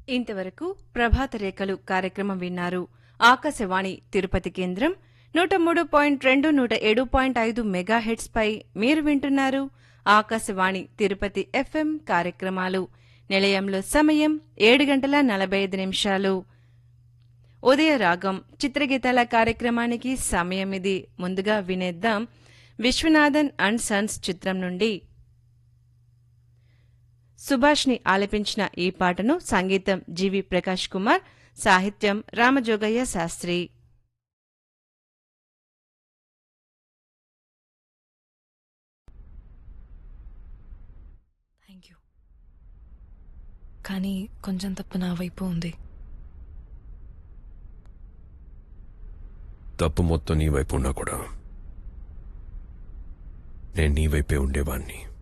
ఇంతవరకు ప్రభాత రేఖలు కార్యక్రమం విన్నారు ఆకాశవాణి తిరుపతి కేంద్రం నూట మూడు పాయింట్ రెండు నూట ఏడు పాయింట్ ఐదు మెగాహెట్స్ పై మీరు వింటున్నారు ఆకాశవాణి తిరుపతి ఎఫ్ఎం కార్యక్రమాలు నిలయంలో సమయం ఏడు గంటల నలభై ఐదు నిమిషాలు ఉదయ రాగం చిత్రగీతాల కార్యక్రమానికి సమయం ఇది ముందుగా వినేద్దాం విశ్వనాథన్ అండ్ సన్స్ చిత్రం నుండి సుభాష్ని ఆలపించిన ఈ పాటను సంగీతం జీవి ప్రకాష్ కుమార్ సాహిత్యం రామజోగయ్య శాస్త్రి థ్యాంక్ యూ కానీ కొంచెం తప్పు నా వైపు ఉంది తప్పు మొత్తం నీ వైపు ఉన్నా కూడా నేను నీ వైపే ఉండేవాణ్ణి